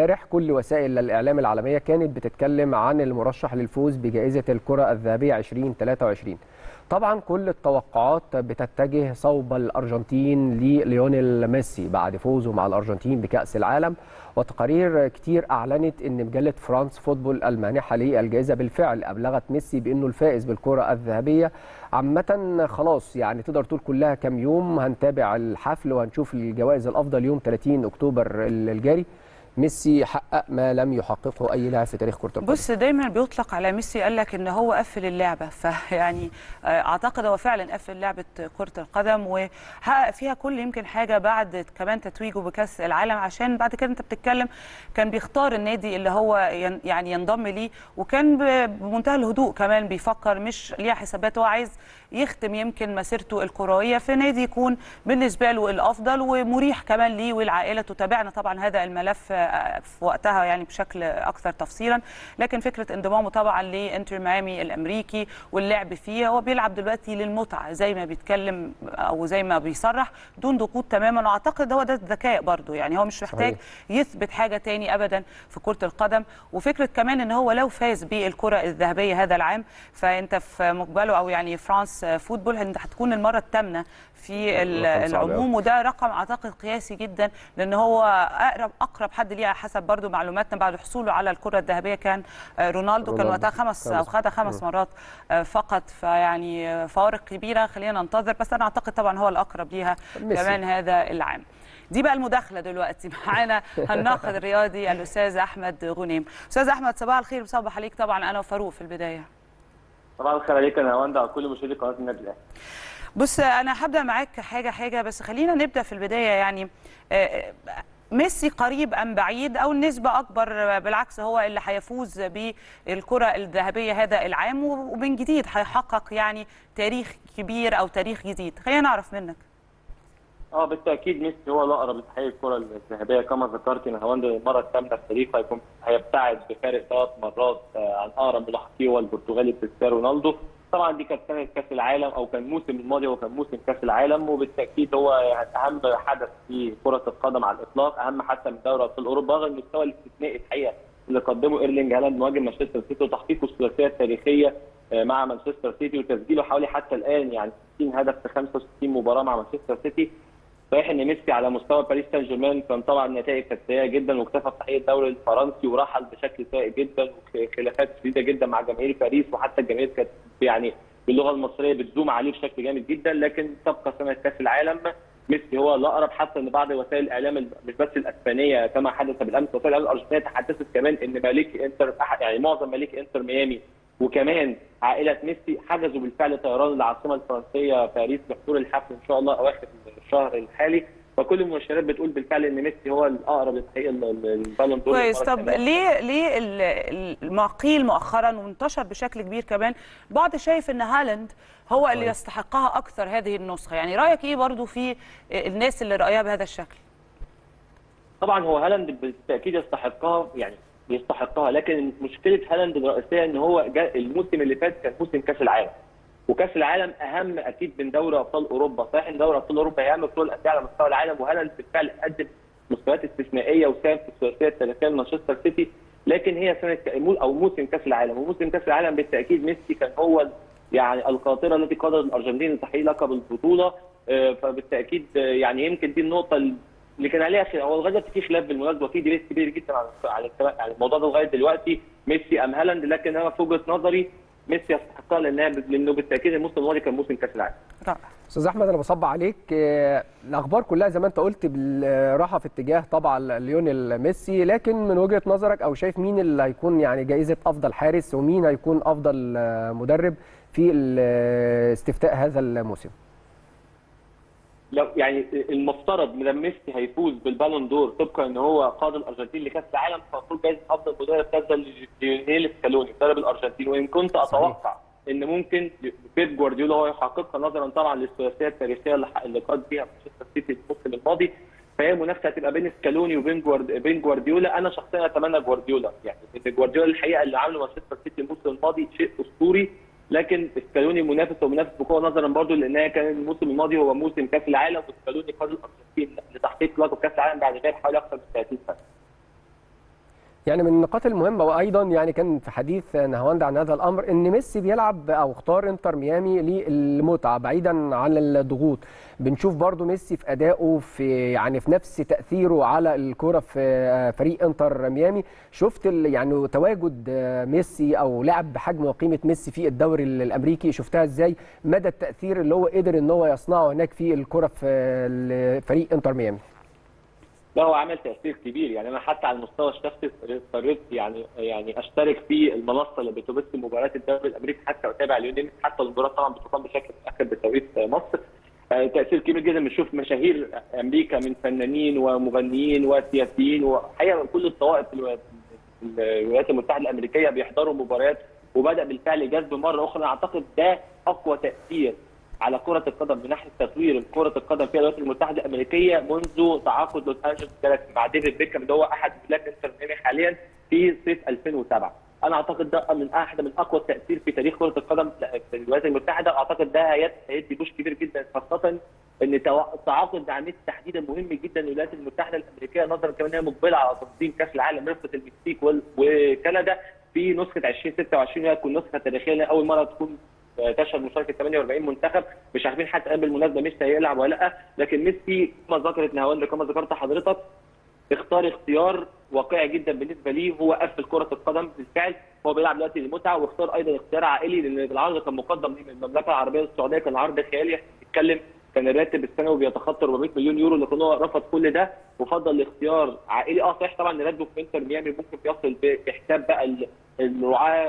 امبارح كل وسائل الاعلام العالميه كانت بتتكلم عن المرشح للفوز بجائزه الكره الذهبيه 2023 طبعا كل التوقعات بتتجه صوب الارجنتين لليونيل ميسي بعد فوزه مع الارجنتين بكاس العالم وتقارير كتير اعلنت ان مجله فرانس فوتبول المانحه للجائزه بالفعل ابلغت ميسي بانه الفائز بالكره الذهبيه عامه خلاص يعني تقدر تقول كلها كام يوم هنتابع الحفل وهنشوف الجوائز الافضل يوم 30 اكتوبر الجاري ميسي حقق ما لم يحققه اي لاعب في تاريخ كره القدم بص دايما بيطلق على ميسي قال لك ان هو قفل اللعبه فيعني اعتقد هو فعلا قفل لعبه كره القدم وحقق فيها كل يمكن حاجه بعد كمان تتويجه بكاس العالم عشان بعد كده انت بتتكلم كان بيختار النادي اللي هو يعني ينضم ليه وكان بمنتهى الهدوء كمان بيفكر مش ليها حسابات هو عايز يختم يمكن مسيرته الكرويه في نادي يكون بالنسبه له الافضل ومريح كمان ليه والعائله تتابعنا طبعا هذا الملف في وقتها يعني بشكل اكثر تفصيلا لكن فكره انضمامه طبعا لانتر ميامي الامريكي واللعب فيه هو بيلعب دلوقتي للمتعه زي ما بيتكلم او زي ما بيصرح دون ضغوط تماما واعتقد هو ده الذكاء برضه يعني هو مش محتاج صحيح. يثبت حاجه تاني ابدا في كره القدم وفكره كمان ان هو لو فاز بالكره الذهبيه هذا العام فانت في مقبله او يعني فرانس فوتبول انت هتكون المره الثامنه في العموم وده رقم اعتقد قياسي جدا لان هو اقرب اقرب حد ليه حسب برضو معلوماتنا بعد حصوله على الكره الذهبيه كان رونالدو كان وقتها خمس او خدها خمس مرات فقط فيعني فوارق كبيره خلينا ننتظر بس انا اعتقد طبعا هو الاقرب ليها كمان هذا العام دي بقى المداخله دلوقتي معانا الناقد الرياضي الاستاذ احمد غنيم استاذ احمد صباح الخير بصبح عليك طبعا انا وفاروق في البدايه صباح الخير عليك انا واندا على كل مشاهدي قناه النادي الاهلي بص انا هبدا معاك حاجه حاجه بس خلينا نبدا في البدايه يعني ميسي قريب ام بعيد او النسبه اكبر بالعكس هو اللي هيفوز بالكره الذهبيه هذا العام ومن جديد هيحقق يعني تاريخ كبير او تاريخ جديد خلينا نعرف منك اه بالتاكيد ميسي هو الاقرب لتحقيق الكره الذهبيه كما ذكرت ان هولندا المره الثامنه في تاريخه هيكون هيبتعد بفارق ثلاث مرات عن اقرب ملاحقيه هو البرتغالي كريستيانو رونالدو طبعا دي كانت سنه كاس العالم او كان الموسم الماضي هو كان موسم كاس العالم وبالتاكيد هو اهم حدث في كره القدم على الاطلاق اهم حتى من دوري ابطال اوروبا رغم المستوى الاستثنائي الحقيقه اللي قدمه ايرلينج هالاند مهاجم مانشستر سيتي وتحقيقه الثلاثيه التاريخيه مع مانشستر سيتي وتسجيله حوالي حتى الان يعني 60 هدف في 65 مباراه مع مانشستر سيتي صحيح ان ميسي على مستوى باريس سان جيرمان كان طبعا النتائج كانت سيئه جدا واكتفى بتحقيق الدوري الفرنسي ورحل بشكل سيء جدا وخلافات شديده جدا مع جماهير باريس وحتى الجماهير كانت يعني باللغه المصريه بتزوم عليه بشكل جامد جدا لكن تبقى سنه كاس العالم ميسي هو الاقرب حتى ان بعض وسائل الاعلام مش بس الاسبانيه كما حدث بالامس وسائل الاعلام الارجنتينيه تحدثت كمان ان مالك انتر يعني معظم مالك انتر ميامي وكمان عائله ميسي حجزوا بالفعل طيران العاصمه الفرنسيه باريس بحضور الحفل ان شاء الله اواخر الشهر الحالي فكل المؤشرات بتقول بالفعل ان ميسي هو الاقرب لتحقيق البالون دور كويس طب ليه ليه ما قيل مؤخرا وانتشر بشكل كبير كمان البعض شايف ان هالاند هو اللي يستحقها اكثر هذه النسخه يعني رايك ايه برضو في الناس اللي رايها بهذا الشكل طبعا هو هالاند بالتاكيد يستحقها يعني يستحقها لكن مشكله هالاند الرئيسيه ان هو جاء الموسم اللي فات كان موسم كاس العالم وكاس العالم اهم اكيد من دوري ابطال اوروبا صحيح ان دوري ابطال اوروبا هي اهم بطوله الانديه على مستوى العالم وهالاند بالفعل قدم مستويات استثنائيه وساهم في الثلاثيه التاريخيه لمانشستر سيتي لكن هي سنه او موسم كاس العالم وموسم كاس العالم بالتاكيد ميسي كان هو يعني القاطره التي قادت الارجنتين لتحقيق لقب البطوله فبالتاكيد يعني يمكن دي النقطه اللي كان عليها خلاف هو لغايه دلوقتي في خلاف بالمناسبه وفي ديبيت كبير جدا على على يعني الموضوع ده لغايه دلوقتي ميسي ام هالاند لكن انا في وجهه نظري ميسي يستحقها لانها لانه بالتاكيد الموسم الماضي كان موسم كاس العالم. استاذ احمد انا بصب عليك الاخبار كلها زي ما انت قلت راحه في اتجاه طبعا ليونيل ميسي لكن من وجهه نظرك او شايف مين اللي هيكون يعني جائزه افضل حارس ومين هيكون افضل مدرب في استفتاء هذا الموسم؟ لو يعني المفترض لما ميسي هيفوز بالبالون دور طبقا ان هو قاد الارجنتين لكاس العالم فالمفروض جائزه افضل مدرب تنزل ليونيل سكالوني مدرب الارجنتين وان كنت اتوقع ان ممكن بيب جوارديولا هو يحققها نظرا طبعا للثلاثيه التاريخيه اللي قاد بيها مانشستر سيتي الموسم الماضي فهي منافسه هتبقى بين سكالوني وبين جوارد... بين جوارديولا انا شخصيا اتمنى جوارديولا يعني جوارديولا الحقيقه اللي عامله مانشستر سيتي الموسم الماضي شيء اسطوري لكن سكالوني منافس ومنافس بقوه نظرا برضه لان كان الموسم الماضي هو موسم كاس العالم وسكالوني قاد الارجنتين لتحقيق لقب كاس العالم بعد غياب حوالي اكثر من 30 سنه. يعني من النقاط المهمة وأيضا يعني كان في حديث نهاوند عن هذا الأمر إن ميسي بيلعب أو اختار إنتر ميامي للمتعة بعيدا عن الضغوط بنشوف برضو ميسي في أدائه في يعني في نفس تأثيره على الكرة في فريق إنتر ميامي شفت يعني تواجد ميسي أو لعب بحجم وقيمة ميسي في الدوري الأمريكي شفتها إزاي مدى التأثير اللي هو قدر إن هو يصنعه هناك في الكرة في فريق إنتر ميامي لا هو عمل تاثير كبير يعني انا حتى على المستوى الشخصي اضطريت يعني يعني اشترك في المنصه اللي بتبث مباريات الدوري الامريكي حتى اتابع ليونيل حتى المباراه طبعا بتقام بشكل مؤكد بتوقيت مصر تاثير كبير جدا بنشوف مشاهير امريكا من فنانين ومغنيين وسياسيين وحقيقه كل الطوائف في الولايات المتحده الامريكيه بيحضروا مباريات وبدا بالفعل جذب مره اخرى اعتقد ده اقوى تاثير على كرة القدم من ناحية تطوير كرة القدم في الولايات المتحدة الأمريكية منذ تعاقد لوس أنجلوس مع ديفيد بيكهام اللي هو أحد بلاد انتر ميامي حاليا في صيف 2007 أنا أعتقد ده من أحد من أقوى التأثير في تاريخ كرة القدم في الولايات المتحدة أعتقد ده هيدي بوش كبير جدا خاصة ان التعاقد مع ميسي تحديدا مهم جدا للولايات المتحده الامريكيه نظرا كمان انها مقبله على تنظيم كاس العالم رفقه المكسيك وكندا في نسخه 2026 وهي تكون نسخه تاريخيه اول مره تكون تشهد مشاركه 48 منتخب مش عارفين حتى الان بالمناسبه ميسي هيلعب ولا لا لكن ميسي كما ذكرت نهاوند كما ذكرت حضرتك اختار اختيار واقعي جدا بالنسبه ليه هو قفل كره القدم بالفعل هو بيلعب دلوقتي للمتعه واختار ايضا اختيار عائلي لان العرض كان مقدم ليه من المملكه العربيه السعوديه كان عرض خيالي بيتكلم كان الراتب السنوي بيتخطى 400 مليون يورو لكن هو رفض كل ده وفضل الاختيار عائلي اه صحيح طبعا راتبه في انتر ميامي ممكن بيصل بحساب بقى الرعاه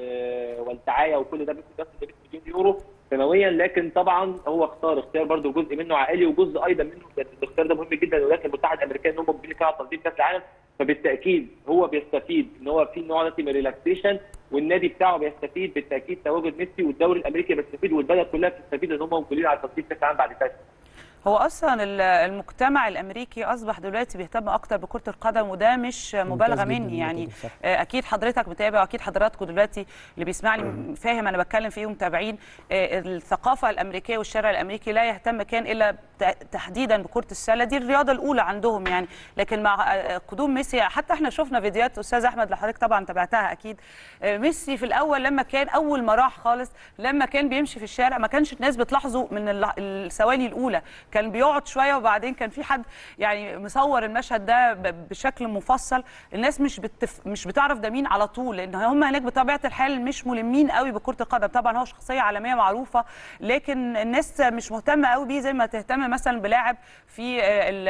والدعايه وكل ده ممكن يصل ل 100 مليون يورو سنويا لكن طبعا هو اختار اختيار برضه جزء منه عائلي وجزء ايضا منه الاختيار ده مهم جدا للولايات المتحده الامريكيه ان هم مقبلين على تنظيم كاس العالم فبالتاكيد هو بيستفيد ان هو في نوع من الريلاكسيشن والنادي بتاعه بيستفيد بالتاكيد تواجد ميسي والدوري الامريكي بيستفيد والبلد كلها بتستفيد ان هم مقبلين على تنظيم كاس العالم بعد كده هو اصلا المجتمع الامريكي اصبح دلوقتي بيهتم اكتر بكره القدم وده مش مبالغه مني يعني اكيد حضرتك متابع واكيد حضراتكم دلوقتي اللي بيسمعني فاهم انا بتكلم فيه ومتابعين الثقافه الامريكيه والشارع الامريكي لا يهتم كان الا تحديدا بكره السله دي الرياضه الاولى عندهم يعني لكن مع قدوم ميسي حتى احنا شفنا فيديوهات استاذ احمد اللي حضرتك طبعا تابعتها اكيد ميسي في الاول لما كان اول ما راح خالص لما كان بيمشي في الشارع ما كانش الناس بتلاحظه من الثواني الاولى كان بيقعد شويه وبعدين كان في حد يعني مصور المشهد ده بشكل مفصل الناس مش بتف... مش بتعرف ده مين على طول لان هم هناك بطبيعه الحال مش ملمين قوي بكره القدم طبعا هو شخصيه عالميه معروفه لكن الناس مش مهتمه قوي بيه زي ما تهتم مثلا بلاعب في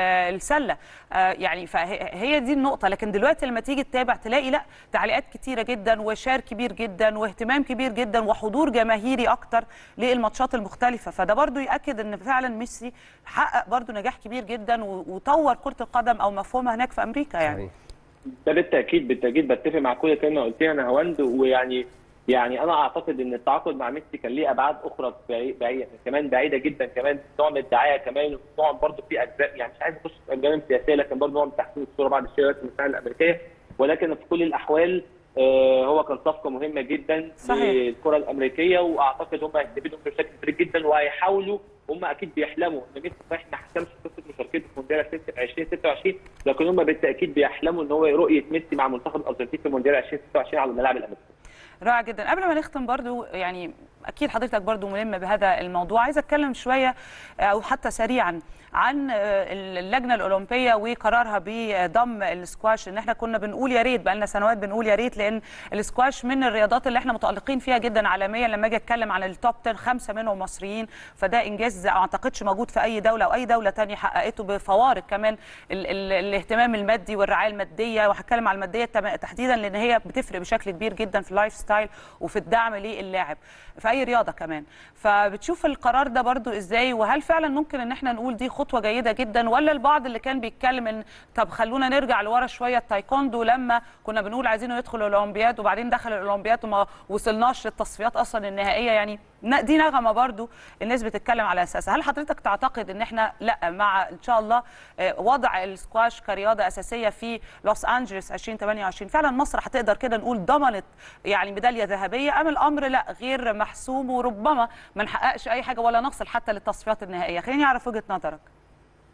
السله يعني فهي دي النقطه لكن دلوقتي لما تيجي تتابع تلاقي لا تعليقات كتيره جدا وشار كبير جدا واهتمام كبير جدا وحضور جماهيري اكتر للماتشات المختلفه فده برضو ياكد ان فعلا ميسي حقق برضو نجاح كبير جدا وطور كره القدم او مفهومها هناك في امريكا يعني ده بالتاكيد بالتاكيد بتفق مع كل كلمه قلتيها انا هوند ويعني يعني انا اعتقد ان التعاقد مع ميسي كان ليه ابعاد اخرى بعيدة كمان بعيده جدا كمان نوع من الدعايه كمان نوع برضه في اجزاء يعني مش عايز اخش في جانب سياسيه لكن برضه نوع من تحسين الصوره بعد الشيء المتحده الامريكيه ولكن في كل الاحوال آه هو كان صفقه مهمه جدا صحيح. للكره الامريكيه واعتقد هم هيستفيدوا بشكل كبير جدا وهيحاولوا هم اكيد بيحلموا ان ميسي صحيح ما حسمش قصه مشاركته في مونديال 2026 لكن هم بالتاكيد بيحلموا ان هو رؤيه ميسي مع منتخب الارجنتين في مونديال 2026 على الملاعب الامريكيه. رائع جدا قبل ما نختم برضو يعني اكيد حضرتك برضو ملم بهذا الموضوع عايزه اتكلم شويه او حتى سريعا عن اللجنه الاولمبيه وقرارها بضم السكواش ان احنا كنا بنقول يا ريت بقى لنا سنوات بنقول يا ريت لان السكواش من الرياضات اللي احنا متالقين فيها جدا عالميا لما اجي اتكلم عن التوب 10 خمسه منهم مصريين فده انجاز ما اعتقدش موجود في اي دوله او اي دوله ثانيه حققته بفوارق كمان ال ال الاهتمام المادي والرعايه الماديه وهتكلم على الماديه تحديدا لان هي بتفرق بشكل كبير جدا في اللايف ستايل وفي الدعم للاعب في اي رياضه كمان فبتشوف القرار ده برضو ازاي وهل فعلا ممكن ان احنا نقول دي خطوه جيده جدا ولا البعض اللي كان بيتكلم ان طب خلونا نرجع لورا شويه التايكوندو لما كنا بنقول عايزينه يدخل الاولمبياد وبعدين دخل الاولمبياد وما وصلناش للتصفيات اصلا النهائيه يعني دي نغمه برضو الناس بتتكلم على اساسها هل حضرتك تعتقد ان احنا لا مع ان شاء الله وضع السكواش كرياضه اساسيه في لوس انجلوس 2028 فعلا مصر هتقدر كده نقول ضمنت يعني ميداليه ذهبيه ام الامر لا غير محسوم وربما ما نحققش اي حاجه ولا نصل حتى للتصفيات النهائيه خليني اعرف وجهه نظرك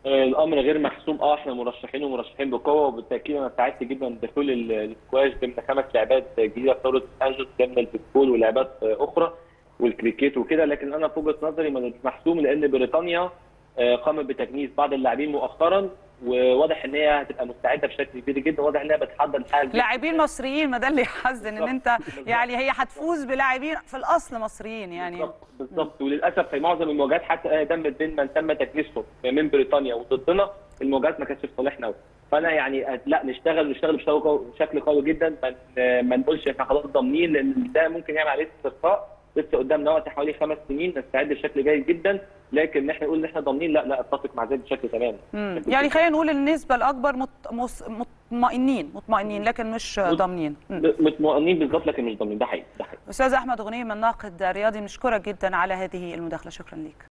الامر غير محسوم اه احنا مرشحين ومرشحين بقوه وبالتاكيد انا سعدت جدا بدخول ال- السكواش ضمن خمس لعبات جديده في ثوره انجلس ضمن البيسبول ولعبات اخرى والكريكيت وكده لكن انا في وجهه نظري مش محسوم لان بريطانيا آه، قامت بتجنيس بعض اللاعبين مؤخرا وواضح ان هي هتبقى مستعده بشكل كبير جدا واضح ان هي بتحضر الحاجه لاعبين مصريين ما ده اللي يحزن ان انت بالظبط. يعني هي هتفوز بلاعبين في الاصل مصريين يعني بالظبط بالظبط وللاسف في معظم المواجهات حتى تمت بين من تم تجنيسهم من بريطانيا وضدنا المواجهات ما كانتش في صالحنا قوي فانا يعني لا نشتغل نشتغل بشكل قوي- بشكل قوي جدا ما ن- ما نقولش احنا خلاص ضامنين لان ده ممكن يعمل عليه استرخاء لسه قدامنا وقت حوالي خمس سنين نستعد بشكل جيد جدا لكن ان احنا نقول ان احنا ضامنين لا لا اتفق مع زيد بشكل تمام مم. يعني خلينا نقول النسبه الاكبر مط... مص... مطمئنين مطمئنين لكن مش ضامنين مم. مطمئنين بالظبط لكن مش ضامنين ده حقيقي ده حقيقي استاذ احمد غنيم الناقد الرياضي نشكرك جدا على هذه المداخله شكرا لك